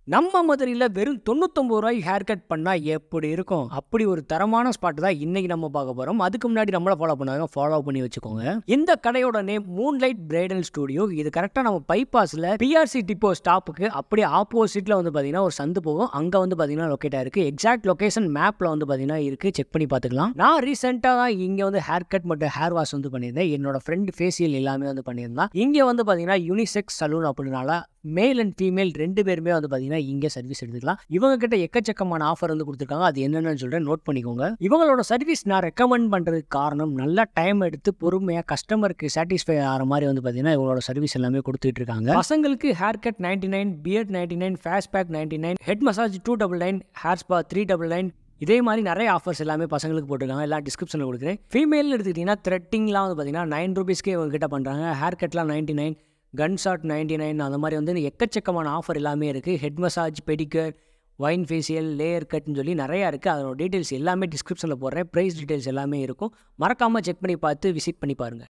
நம்ம மதுரையில் வெறும் தொண்ணூத்தொம்பது ரூபாய் ஹேர் கட் பண்ணால் எப்படி இருக்கும் அப்படி ஒரு தரமான ஸ்பாட் தான் இன்னைக்கு நம்ம பார்க்க போகிறோம் அதுக்கு முன்னாடி நம்மளை ஃபாலோ பண்ணாங்க ஃபாலோ பண்ணி வச்சுக்கோங்க இந்த கடையோட நேம் மூன்லைட் பிரைடல் ஸ்டுடியோ இது கரெக்டாக நம்ம பைபாஸில் பிஆர்சி டிப்போ ஸ்டாப்புக்கு அப்படியே ஆப்போசிட்டில் வந்து பார்த்தீங்கன்னா ஒரு சந்து போகும் அங்கே வந்து பார்த்தீங்கன்னா லொக்கேட் ஆயிருக்கு எக்ஸாக்ட் லொகேஷன் மேப்பில் வந்து பார்த்தீங்கன்னா இருக்குது செக் பண்ணி பார்த்துக்கலாம் நான் ரீசெண்டாக தான் இங்கே வந்து ஹேர் கட் மற்றும் ஹேர் வாஷ் வந்து பண்ணியிருந்தேன் என்னோட ஃப்ரெண்ட் ஃபேஷியல் எல்லாமே வந்து பண்ணியிருந்தான் இங்கே வந்து பார்த்தீங்கன்னா unisex salon அப்படினால male and female ரெண்டு பேருமே வந்து பார்த்தீங்கன்னா இங்கே சர்வீஸ் எடுத்துக்கலாம் இவங்க கிட்ட எக்கச்சக்கமான ஆஃபர் வந்து கொடுத்துருக்காங்க அது என்னென்னு சொல்கிறேன் நோட் பண்ணிக்கோங்க இவங்களோட சர்வீஸ் நான் ரெக்கமெண்ட் பண்ணுறதுக்கு காரணம் நல்லா டைம் எடுத்து பொறுமையாக கஸ்டமருக்கு சாட்டிஸ்ஃபை ஆகிற மாதிரி வந்து பார்த்தீங்கன்னா இவங்களோட சர்வீஸ் எல்லாமே கொடுத்துட்டு இருக்காங்க பசங்களுக்கு haircut ninety nine beard ninety nine face pack ninety nine head massage two double nine hair spa three double nine இதே மாதிரி நிறைய ஆஃபர்ஸ் எல்லாமே பசங்களுக்கு போட்டிருக்காங்க எல்லாம் டிஸ்கிரிப்ஷனில் கொடுக்குறேன் ஃபீமேல் எடுத்துக்கிட்டிங்கன்னா த்ரெட்டிங்லாம் வந்து பார்த்தீங்கன்னா நைன் ருபீஸ்க்கே இவங்க கிட்ட பண்ணுறாங்க ஹேர் கட்லாம் ninety nine gun shot ninety nine அந்த மாதிரி வந்து எக்கச்சக்கமான ஆஃபர் எல்லாமே இருக்குது head massage pedicure wine facial layer கட்னு சொல்லி நிறையா இருக்குது அதோட டீட்டெயில்ஸ் எல்லாமே டிஸ்கிரிப்ஷனில் போடுறேன் ப்ரைஸ் டீட்டெயில்ஸ் எல்லாமே இருக்கும் மறக்காமல் செக் பண்ணி பார்த்து விசிட் பண்ணி பாருங்கள்